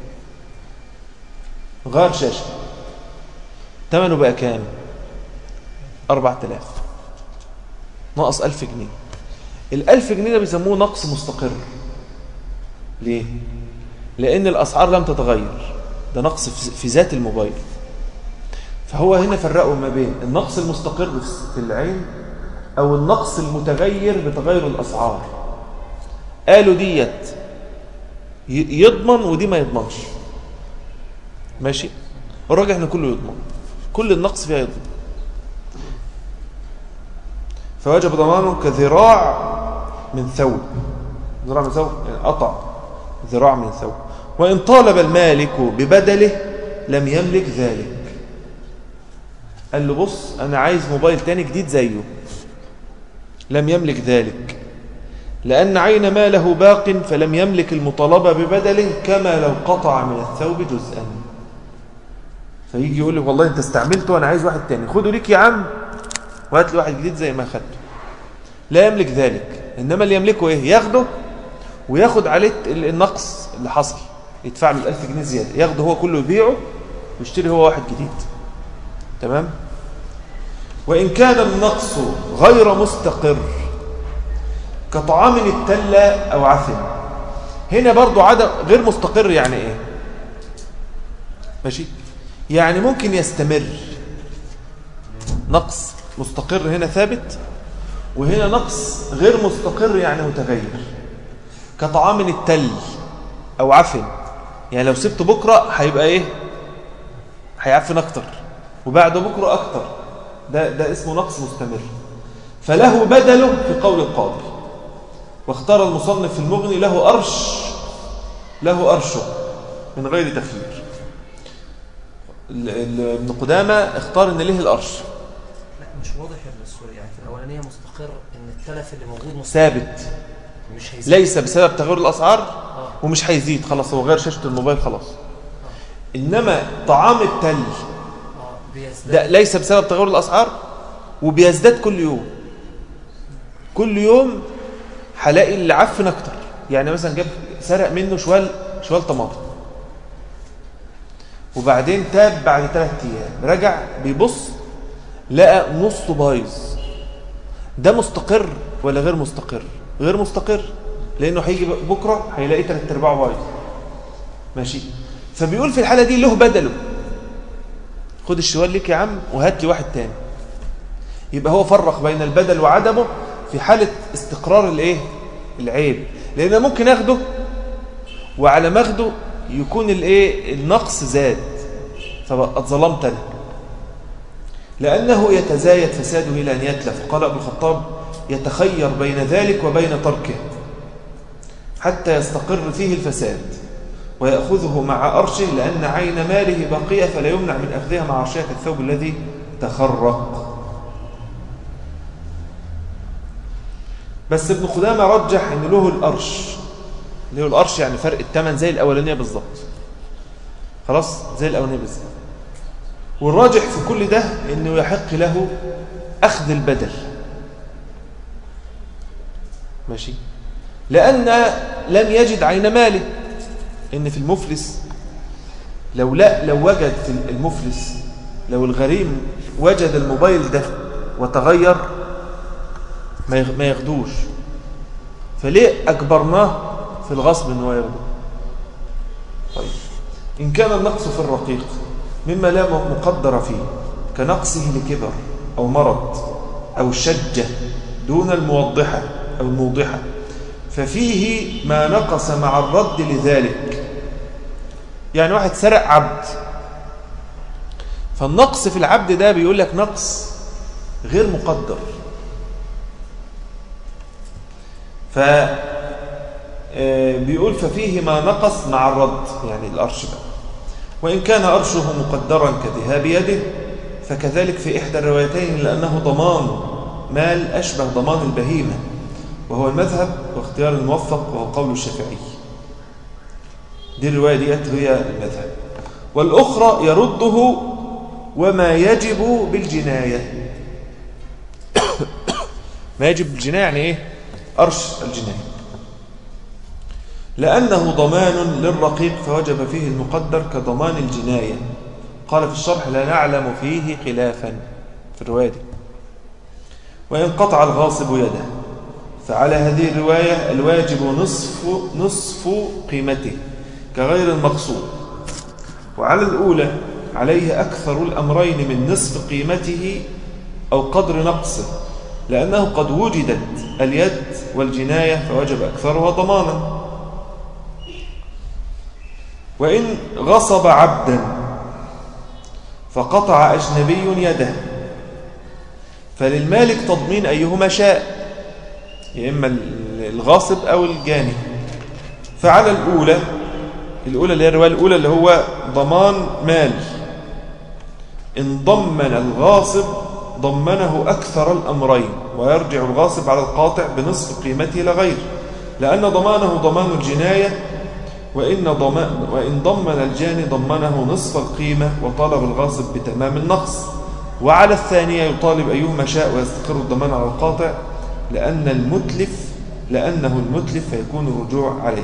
غير شاشه ثمنه بقى كام 4000 ناقص 1000 جنيه ال 1000 جنيه ده بيسموه نقص مستقر ليه لان الاسعار لم تتغير ده نقص في ذات الموبايل فهو هنا فرقوا ما بين النقص المستقر في العين أو النقص المتغير بتغير الأسعار قالوا ديت يضمن ودي ما يضمنش ماشي الراجع ان كله يضمن كل النقص فيها يضمن فوجب ضمانه كذراع من ثوب ذراع من ثوب يعني قطع ذراع من ثوب وإن طالب المالك ببدله لم يملك ذلك قال له بص أنا عايز موبايل تاني جديد زيه لم يملك ذلك لأن عين ماله باق فلم يملك المطالبة ببدل كما لو قطع من الثوب جزءا فيجي يقول لك والله انت استعملته وانا عايز واحد تاني خده ليك يا عم وهات لي واحد جديد زي ما اخدته لا يملك ذلك انما اللي يملكه ايه ياخده وياخد عليه النقص اللي حصل يدفع له 1000 جنيه زياده ياخده هو كله يبيعه ويشتري هو واحد جديد تمام وإن كان النقص غير مستقر كطعام التلة أو عفن هنا برضو عدم غير مستقر يعني إيه ماشي يعني ممكن يستمر نقص مستقر هنا ثابت وهنا نقص غير مستقر يعني متغير كطعام التل أو عفن يعني لو سبت بكرة هيبقى إيه هيعفن أكتر وبعد بكرة أكتر ده, ده اسمه نقص مستمر فله بدله في قول القاضي واختار المصنف في المغني له أرش له أرشه من غير تخيير ابن قدامة اختار ان ليه الأرش لا مش واضح يا السوري يعني في الأولانية مستقر ان التلف اللي موجود مستقر ثابت مش هيزيد ليس بسبب تغير الأسعار آه. ومش هيزيد خلاص هو غير شاشة الموبايل خلاص إنما طعام التل اه بيزداد ده ليس بسبب تغير الأسعار وبيزداد كل يوم كل يوم هلاقي اللي عفن أكتر يعني مثلا جاب سرق منه شوال شوال طماطم وبعدين تاب بعد ثلاث أيام رجع بيبص لقى نصه بايظ ده مستقر ولا غير مستقر غير مستقر لأنه هيجي بكرة هيلاقي ثلاث أرباعه بايظ ماشي فبيقول في الحالة دي له بدله خد الشوال ليك يا عم وهات لي واحد تاني يبقى هو فرق بين البدل وعدمه في حالة استقرار الايه العيب لان ممكن اخده وعلى ما اخده يكون الايه النقص زاد فبقى اتظلمت انا لانه يتزايد فساده الى ان يتلف قال ابو الخطاب يتخير بين ذلك وبين تركه حتى يستقر فيه الفساد ويأخذه مع أرشه لأن عين ماله باقية فلا يمنع من أخذها مع عرشها كالثوب الذي تخرق بس ابن قدامة رجح أن له الأرش له الأرش يعني فرق الثمن زي الأولانية بالظبط خلاص زي الأولانية بالظبط والراجح في كل ده أنه يحق له أخذ البدل ماشي لأن لم يجد عين ماله ان في المفلس لو لا لو وجد في المفلس لو الغريم وجد الموبايل ده وتغير ما يغ- ما ياخدوش فليه اجبرناه في الغصب ان هو ياخده طيب ان كان النقص في الرقيق مما لا م- مقدر فيه كنقصه لكبر أو مرض أو شجة دون الموضحة أو الموضحة ففيه ما نقص مع الرد لذلك يعني واحد سرق عبد فالنقص في العبد ده بيقول لك نقص غير مقدر ف بيقول ففيه ما نقص مع الرد يعني الأرش بقى وإن كان أرشه مقدرا كذهاب يده فكذلك في إحدى الروايتين لأنه ضمان مال أشبه ضمان البهيمة وهو المذهب واختيار الموفق وهو قول الشافعي دي الرواية ديت هي المذهب والأخرى يرده وما يجب بالجناية ما يجب بالجناية يعني إيه أرش الجناية لأنه ضمان للرقيق فوجب فيه المقدر كضمان الجناية قال في الشرح لا نعلم فيه خلافا في الرواية دي وإن قطع الغاصب يده فعلى هذه الرواية الواجب نصف, نصف قيمته كغير المقصود وعلى الأولى عليه أكثر الأمرين من نصف قيمته أو قدر نقصه لأنه قد وجدت اليد والجناية فوجب أكثرها ضمانا وإن غصب عبدا فقطع أجنبي يده فللمالك تضمين أيهما شاء يا إما الغاصب أو الجاني فعلى الأولى الأولى اللي هي الرواية الأولى اللي هو ضمان مال إن ضمن الغاصب ضمنه أكثر الأمرين ويرجع الغاصب على القاطع بنصف قيمته لغير لأن ضمانه ضمان الجناية وإن, ضمان وإن ضمن الجاني ضمنه نصف القيمة وطالب الغاصب بتمام النقص وعلى الثانية يطالب أيهما شاء ويستقر الضمان على القاطع لأن المتلف لأنه المتلف فيكون الرجوع عليه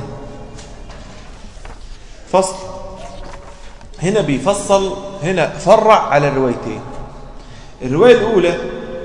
فصل هنا بيفصل هنا فرع على الروايتين الرواية الأولى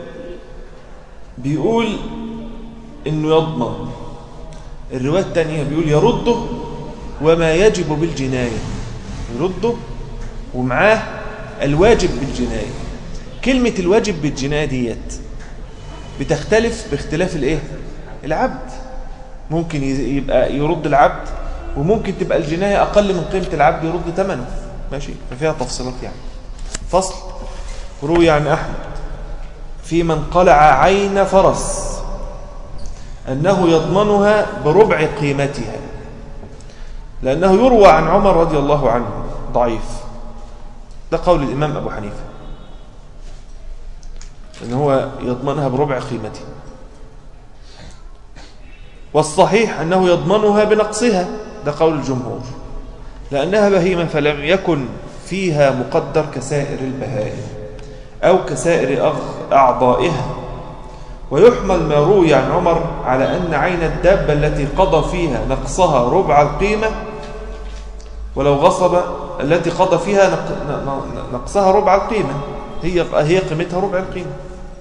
بيقول إنه يضمن الرواية الثانية بيقول يرده وما يجب بالجناية يرده ومعاه الواجب بالجناية كلمة الواجب بالجناية ديت بتختلف باختلاف الايه العبد ممكن يبقى يرد العبد وممكن تبقى الجناية أقل من قيمة العبد يرد ثمنه ماشي ففيها تفصيلات يعني فصل روي عن أحمد في من قلع عين فرس أنه يضمنها بربع قيمتها لأنه يروى عن عمر رضي الله عنه ضعيف ده قول الإمام أبو حنيفة أن هو يضمنها بربع قيمتها والصحيح أنه يضمنها بنقصها ده قول الجمهور لأنها بهيمة فلم يكن فيها مقدر كسائر البهائم أو كسائر أعضائها ويحمل ما روي عن عمر على أن عين الدابة التي قضى فيها نقصها ربع القيمة ولو غصب التي قضى فيها نقصها ربع القيمة هي هي قيمتها ربع القيمة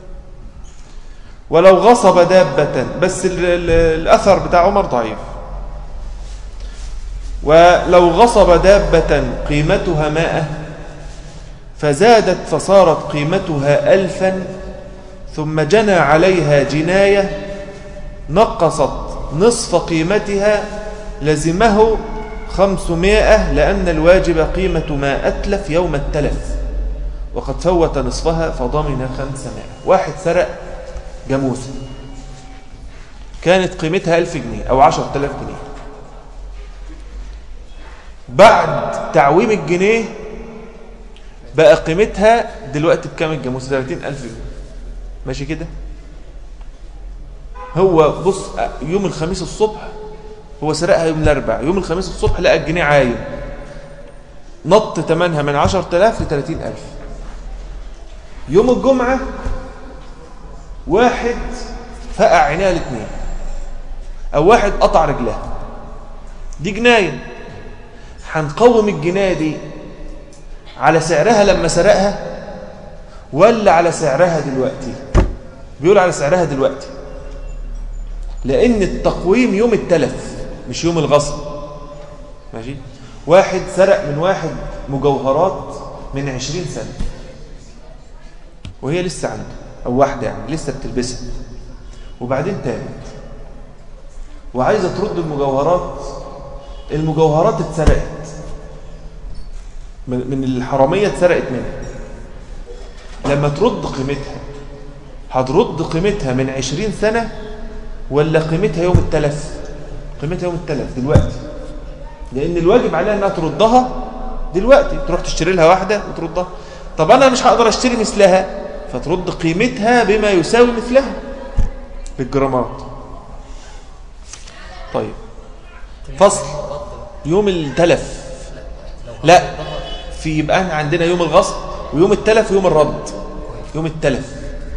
ولو غصب دابة بس ال ال الأثر بتاع عمر ضعيف ولو غصب دابة قيمتها ماء فزادت فصارت قيمتها ألفا ثم جنى عليها جناية نقصت نصف قيمتها لزمه خمسمائة لأن الواجب قيمة ما أتلف يوم التلف وقد فوت نصفها فضمن خمسمائة واحد سرق جاموسة كانت قيمتها ألف جنيه أو عشر تلاف جنيه بعد تعويم الجنيه بقى قيمتها دلوقتي بكام الجاموسة 30 ألف جنيه ماشي كده هو بص يوم الخميس الصبح هو سرقها يوم الأربع يوم الخميس الصبح لقى الجنيه عايم نط ثمنها من 10000 ل 30000 يوم الجمعة واحد فقع عينيها الاثنين او واحد قطع رجلها دي جنايه هنقوم الجنايه دي على سعرها لما سرقها ولا على سعرها دلوقتي بيقول على سعرها دلوقتي لان التقويم يوم التلف مش يوم الغصب ماشي واحد سرق من واحد مجوهرات من عشرين سنة وهي لسه عنده أو واحدة يعني لسه بتلبسها وبعدين تابت وعايزة ترد المجوهرات المجوهرات اتسرقت من الحرامية اتسرقت منها لما ترد قيمتها هترد قيمتها من عشرين سنة ولا قيمتها يوم التلف قيمتها يوم التلف دلوقتي لأن الواجب عليها أنها تردها دلوقتي تروح تشتري لها واحدة وتردها طب أنا مش هقدر أشتري مثلها فترد قيمتها بما يساوي مثلها بالجرامات طيب فصل يوم التلف لا في يبقى احنا عندنا يوم الغصب ويوم التلف ويوم الرد يوم التلف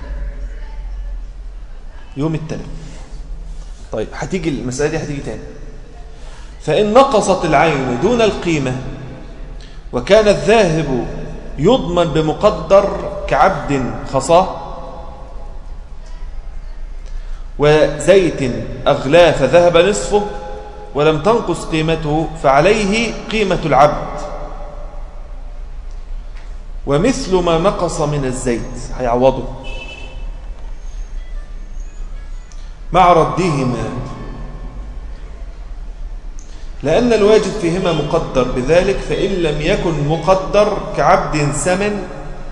يوم التلف طيب هتيجي المسألة دي هتيجي تاني فإن نقصت العين دون القيمة وكان الذاهب يضمن بمقدر كعبد خصاه وزيت أغلاه فذهب نصفه ولم تنقص قيمته فعليه قيمة العبد ومثل ما نقص من الزيت هيعوضه مع ردهما لأن الواجب فيهما مقدر بذلك فإن لم يكن مقدر كعبد سمن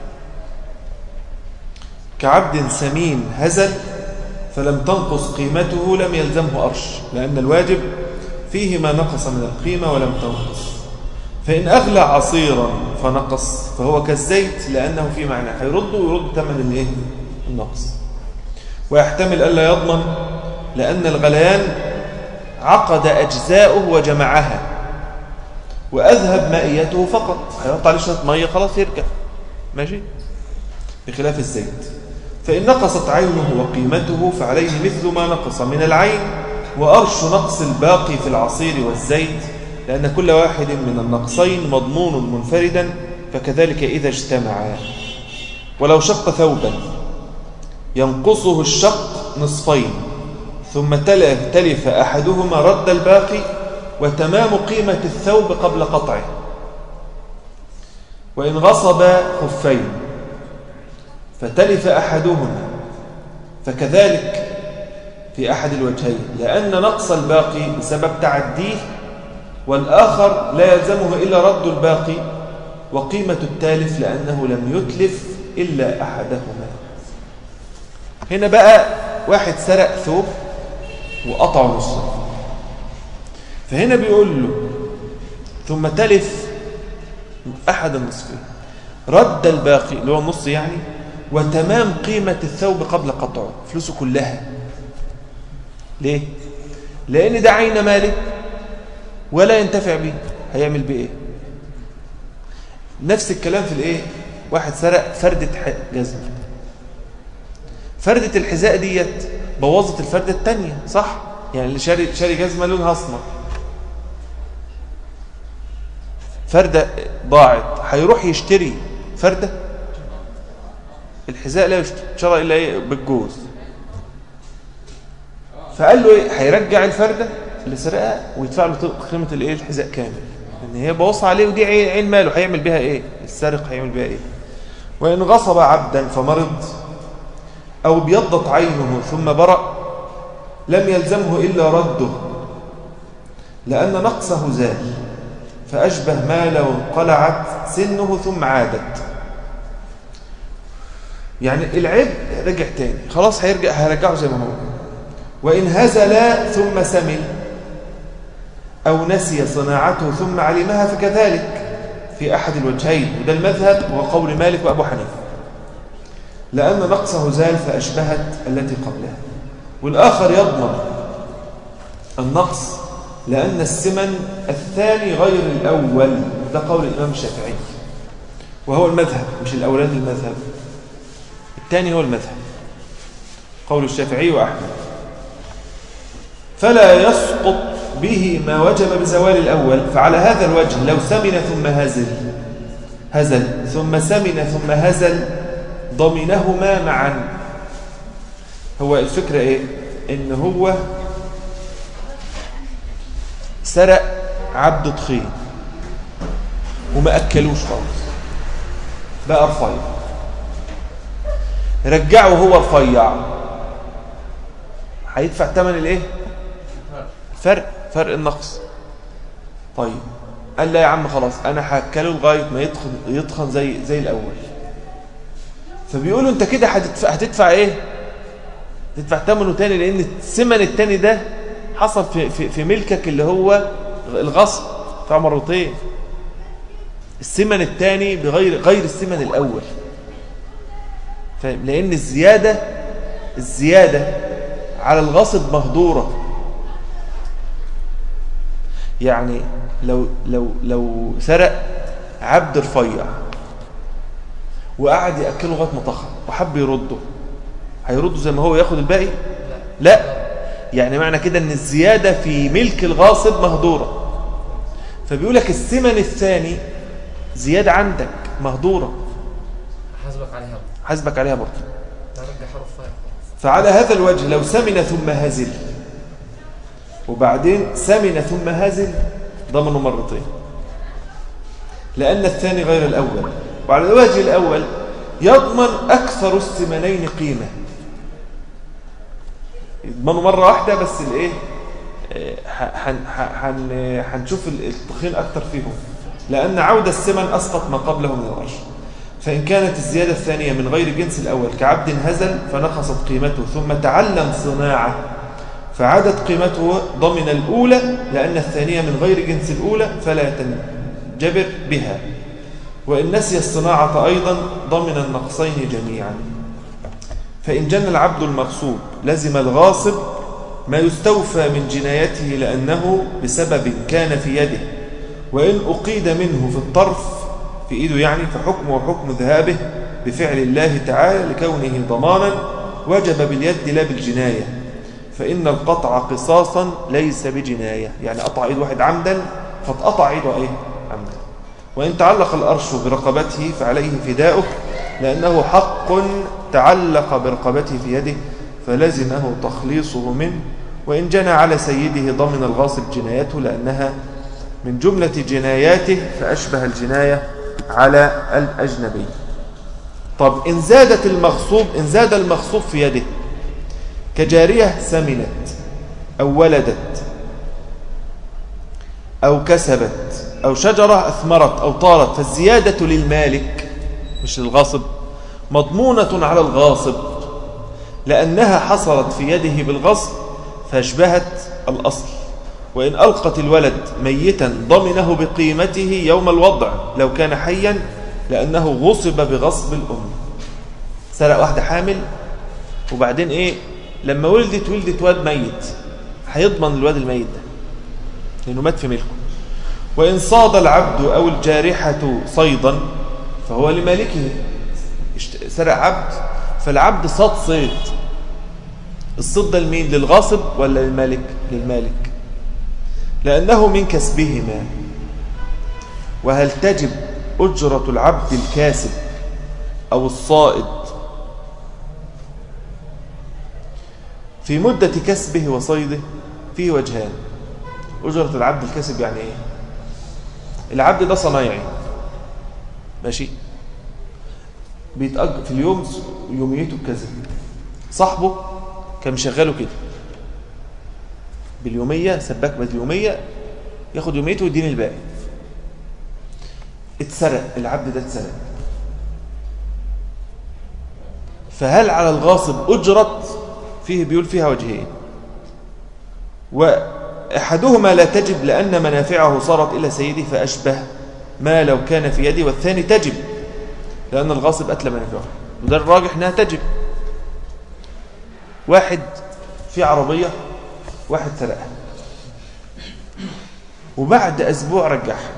كعبد سمين هزل فلم تنقص قيمته لم يلزمه أرش لأن الواجب فيه ما نقص من القيمة ولم تنقص فإن أغلى عصيرا فنقص فهو كالزيت لأنه في معنى هيرد ويرد ثمن الايه النقص ويحتمل ألا يضمن لأن الغليان عقد أجزاؤه وجمعها وأذهب مائيته فقط هيحط عليه شوية مية خلاص يرجع ماشي بخلاف الزيت فإن نقصت عينه وقيمته فعليه مثل ما نقص من العين وأرش نقص الباقي في العصير والزيت لأن كل واحد من النقصين مضمون منفردا فكذلك إذا اجتمعا ولو شق ثوبا ينقصه الشق نصفين ثم تلف أحدهما رد الباقي وتمام قيمة الثوب قبل قطعه وإن غصب خفين فتلف أحدهما فكذلك في أحد الوجهين لأن نقص الباقي بسبب تعديه والآخر لا يلزمه إلا رد الباقي وقيمة التالف لأنه لم يتلف إلا أحدهما هنا بقى واحد سرق ثوب وقطع نصه فهنا بيقول له ثم تلف أحد النصفين رد الباقي اللي هو النص يعني وتمام قيمة الثوب قبل قطعه فلوسه كلها ليه؟ لأن ده عين مالك ولا ينتفع به هيعمل بيه ايه نفس الكلام في الايه واحد سرق فردة جزمة فردة الحذاء ديت بوظت الفردة التانية صح يعني اللي شاري شاري جزمة لونها اسمر فردة ضاعت هيروح يشتري فردة الحذاء لا يشترى إلا إيه بالجوز فقال له إيه هيرجع الفردة اللي سرقها ويدفع له قيمة الإيه الحذاء كامل لأن هي بوص عليه ودي عين ماله هيعمل بها إيه السارق هيعمل بها إيه وإن غصب عبدا فمرض أو بيضت عينه ثم برأ لم يلزمه إلا رده لأن نقصه زال فأشبه ما لو انقلعت سنه ثم عادت يعني العيب رجع تاني خلاص هيرجع هيرجعه زي ما هو وإن هزل ثم سمل أو نسي صناعته ثم علمها فكذلك في أحد الوجهين وده المذهب وقول مالك وأبو حنيفة لأن نقصه زال فأشبهت التي قبلها والآخر يضمن النقص لأن السمن الثاني غير الأول ده قول الإمام الشافعي وهو المذهب مش الأولاد المذهب الثاني هو المذهب قول الشافعي وأحمد فلا يسقط به ما وجب بزوال الأول فعلى هذا الوجه لو سمن ثم هزل هزل ثم سمن ثم هزل ضمنهما معا هو الفكرة ايه ان هو سرق عبد تخين وما أكلوش خالص بقى رفيع رجعه وهو رفيع هيدفع ثمن الايه فرق فرق النقص طيب قال لا يا عم خلاص انا هاكله لغايه ما يتخن يتخن زي زي الاول فبيقولوا انت كده هتدفع, هتدفع ايه تدفع ثمنه تاني لان الثمن التاني ده حصل في, في, في ملكك اللي هو الغصب دفع مرتين الثمن الثاني بغير غير الثمن الاول فاهم لان الزياده الزياده على الغصب مهدوره يعني لو لو لو سرق عبد رفيع وقعد ياكله لغايه ما طخن وحب يرده هيرده زي ما هو ياخد الباقي لا يعني معنى كده ان الزياده في ملك الغاصب مهدوره فبيقول لك الثمن الثاني زياده عندك مهدوره حاسبك عليها برضه حاسبك عليها برضه ده رجع حرف فايق فعلى هذا الوجه لو سمن ثم هزل وبعدين سمن ثم هزل ضمنه مرتين لأن الثاني غير الأول وعلى الوجه الأول يضمن أكثر الثمنين قيمة يضمنوا مرة واحدة بس الإيه آه، ح- حن- ح- حن- حنشوف التخين أكثر فيهم لأن عود الثمن أسقط ما قبله من الأرش فإن كانت الزيادة الثانية من غير جنس الأول كعبد هزل فنقصت قيمته ثم تعلم صناعة فعادت قيمته ضمن الأولى لأن الثانية من غير جنس الأولى فلا تنجبر بها وإن نسي الصناعة أيضا ضمن النقصين جميعا فإن جن العبد المغصوب لزم الغاصب ما يستوفى من جنايته لأنه بسبب كان في يده وإن أقيد منه في الطرف في إيده يعني فحكمه وحكم ذهابه بفعل الله تعالى لكونه ضمانا وجب باليد لا بالجناية فإن القطع قصاصا ليس بجناية يعني قطع إيد واحد عمدا فاتقطع إيده إيه عمدا وإن تعلق الأرش برقبته فعليه فداؤه لأنه حق تعلق برقبته في يده فلزمه تخليصه منه وإن جنى على سيده ضمن الغاصب جنايته لأنها من جملة جناياته فأشبه الجناية على الأجنبي طب إن زادت المغصوب إن زاد المغصوب في يده كجارية سمنت أو ولدت أو كسبت أو شجرة أثمرت أو طارت فالزيادة للمالك مش للغاصب مضمونة على الغاصب لأنها حصلت في يده بالغصب فاشبهت الأصل وإن ألقت الولد ميتا ضمنه بقيمته يوم الوضع لو كان حيا لأنه غصب بغصب الأم سرق واحدة حامل وبعدين إيه لما ولدت ولدت واد ميت هيضمن الواد الميت ده لأنه مات في ملكه وإن صاد العبد أو الجارحة صيدا فهو لمالكه اشت- سرق عبد فالعبد صاد صيد الصيد ده لمين للغاصب ولا للمالك للمالك لأنه من كسبهما وهل تجب أجرة العبد الكاسب أو الصائد في مدة كسبه وصيده فيه وجهان أجرة العبد الكاسب يعني إيه العبد ده صنايعي ماشي بيتأجر في اليوم يوميته بكذا صاحبه كان مشغله كده باليومية سباك باليومية ياخد يوميته ويديني الباقي اتسرق العبد ده اتسرق فهل على الغاصب أجرت فيه بيقول فيها وجهين وأحدهما لا تجب لأن منافعه صارت إلى سيده فأشبه ما لو كان في يدي والثاني تجب لأن الغاصب أتلى منافعه وده الراجح أنها تجب واحد في عربية واحد سرقها وبعد أسبوع رجعها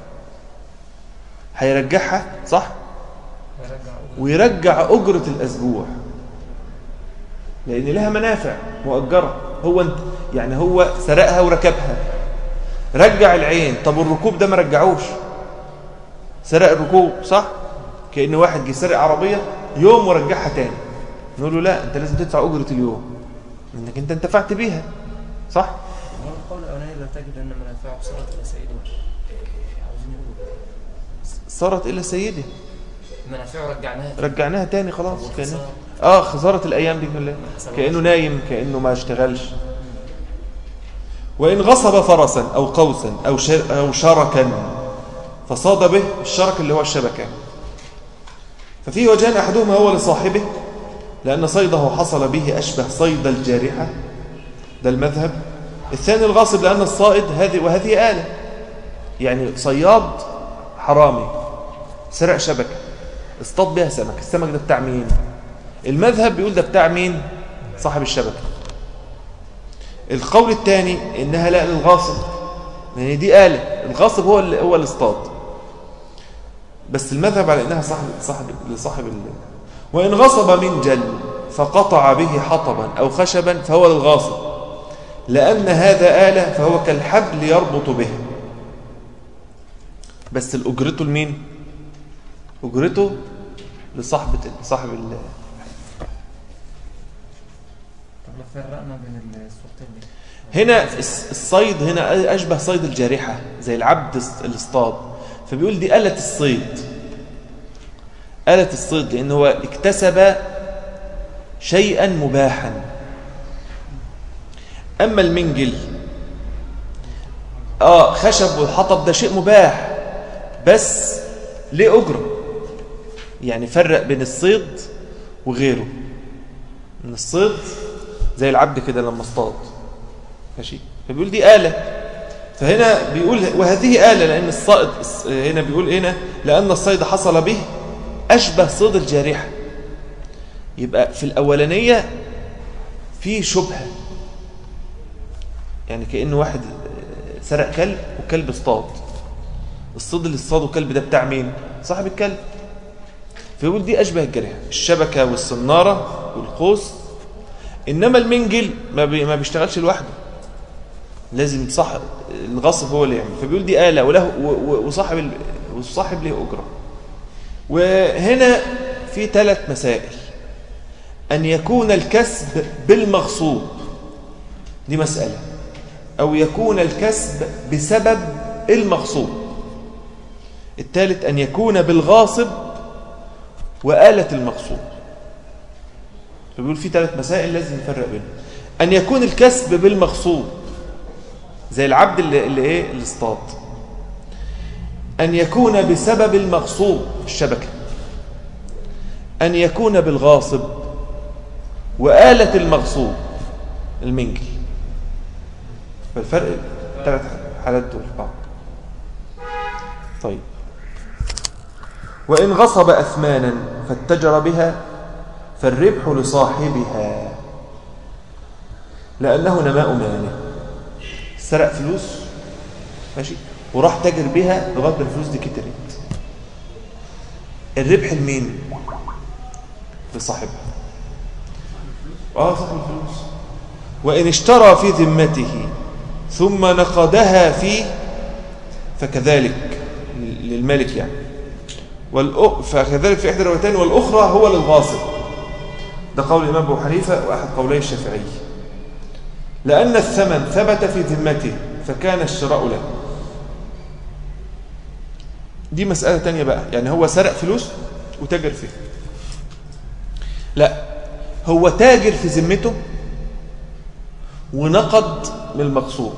هيرجعها صح هيرجع ويرجع أجرة الأسبوع لأن لها منافع مؤجرة هو انت يعني هو سرقها وركبها رجع العين طب الركوب ده ما رجعوش سرق الركوب صح كأن واحد جه سرق عربية يوم ورجعها تاني نقول له لا انت لازم تدفع أجرة اليوم انك انت انتفعت بيها صح هو القول الأولاني لا تجد أن منافعه صارت إلى سيده عاوزين يقولوا صارت إلى سيده منافعه رجعناها رجعناها تاني خلاص طب كأنه والخسارة؟ اه خسارة الأيام دي كلها حصل كأنه وقت. نايم كأنه ما اشتغلش وإن غصب فرسا أو قوسا أو, شر أو شركا فصاد به الشرك اللي هو الشبكة ففي وجهان أحدهما هو لصاحبه لأن صيده حصل به أشبه صيد الجارحة ده المذهب الثاني الغاصب لأن الصائد هذه وهذه آلة يعني صياد حرامي سرق شبكة اصطاد بها سمك السمك ده بتاع مين المذهب بيقول ده بتاع مين صاحب الشبكة القول الثاني انها لا للغاصب لان دي آلة الغاصب هو اللي هو اللي اصطاد بس المذهب على انها صاحب صاحب لصاحب ال... وان غصب من جل فقطع به حطبا او خشبا فهو للغاصب لان هذا آلة فهو كالحبل يربط به بس الاجرته لمين اجرته لصاحبة صاحب ال... طب لو فرقنا بين الصورتين دي هنا الس- الصيد هنا أشبه صيد الجارحة زي العبد الص- الاصطاد فبيقول دي آلة الصيد آلة الصيد لأنه هو اكتسب شيئا مباحا أما المنجل آه خشب والحطب ده شيء مباح بس ليه أجرة يعني فرق بين الصيد وغيره من الصيد زي العبد كده لما اصطاد ماشي فبيقول دي آلة فهنا بيقول وهذه آلة لأن الصائد هنا بيقول هنا لأن الصيد حصل به أشبه صيد الجارحة يبقى في الأولانية في شبهة يعني كأنه واحد سرق كلب وكلب اصطاد الصيد اللي اصطاده كلب ده بتاع مين صاحب الكلب فيقول دي أشبه الجارحة الشبكة والصنارة والقوس إنما المنجل ما, بي ما بيشتغلش لوحده لازم صاحب الغصب هو اللي يعمل فبيقول دي آلة وله و- و- وصاحب ال- والصاحب له أجرة وهنا في ثلاث مسائل أن يكون الكسب بالمغصوب دي مسألة أو يكون الكسب بسبب المغصوب الثالث أن يكون بالغاصب وآلة المغصوب فبيقول في ثلاث مسائل لازم نفرق بينهم أن يكون الكسب بالمغصوب زي العبد اللي, اللي ايه اللي اصطاد أن يكون بسبب المغصوب الشبكة أن يكون بالغاصب وآلة المغصوب المنجل فالفرق ثلاث حالات دول بعض طيب وإن غصب أثمانا فاتجر بها فالربح لصاحبها لأنه نماء ماله سرق فلوس ماشي وراح تاجر بيها لغايه ما الفلوس دي كترت الربح لمين لصاحبها اه صاحب الفلوس وان اشترى في ذمته ثم نقدها فيه فكذلك للمالك يعني والأ... فكذلك في احدى الروايتين والاخرى هو للغاصب ده قول الامام ابو حنيفه واحد قولي الشافعي لأن الثمن ثبت في ذمته فكان الشراء له دي مسألة تانية بقى يعني هو سرق فلوس وتاجر فيها لا هو تاجر في ذمته ونقد من المقصود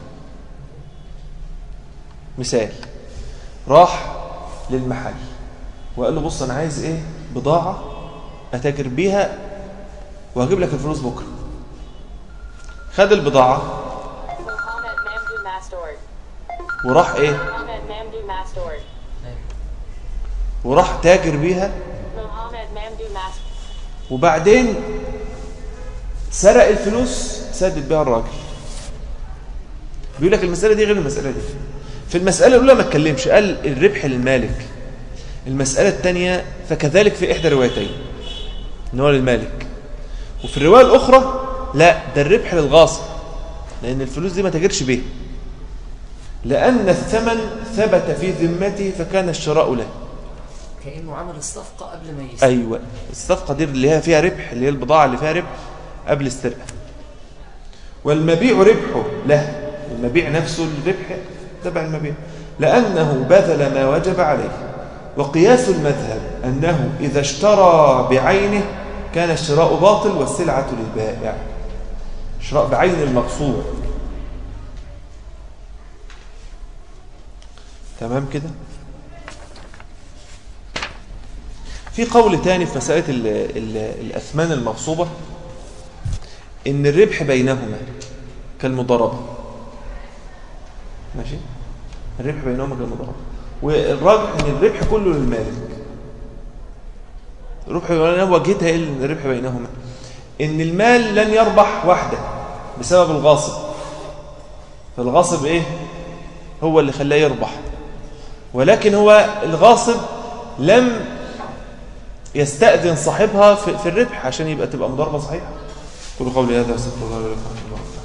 مثال راح للمحل وقال له بص انا عايز ايه بضاعة اتاجر بيها وهجيب لك الفلوس بكره خد البضاعة Mohammed Mamdou Mastour. وراح ايه Mohammed Mamdou Mastour. وراح تاجر بيها Mohammed Mamdou Mastour. وبعدين سرق الفلوس سدد بيها الراجل بيقول لك المسألة دي غير المسألة دي في المسألة الأولى ما اتكلمش قال الربح للمالك المسألة الثانية فكذلك في إحدى روايتين إن هو للمالك وفي الرواية الأخرى لا ده الربح للغاصب لأن الفلوس دي ما تاجرش بيها لأن الثمن ثبت في ذمته فكان الشراء له كأنه عمل الصفقة قبل ما يسرق ايوه الصفقه دي اللي هي فيها ربح اللي هي البضاعه اللي فيها ربح قبل السرقه والمبيع ربحه له المبيع نفسه الربح تبع المبيع لانه بذل ما وجب عليه وقياس المذهب أنه إذا اشترى بعينه كان الشراء باطل والسلعة للبائع شراء بعين المقصود تمام كده في قول تاني في مسألة ال ال الأثمان المغصوبة إن الربح بينهما كالمضاربة ماشي الربح بينهما كالمضاربة والراجح إن الربح كله للمالك الربح بينهما وجهتها إيه إن الربح بينهما إن المال لن يربح وحده بسبب الغاصب فالغاصب إيه هو اللي خلاه يربح ولكن هو الغاصب لم يستأذن صاحبها في في الربح عشان يبقى تبقى مضاربة صحيحة قولوا قولي هذا واستغفر الله لي ولكم ورحمة الله وبركاته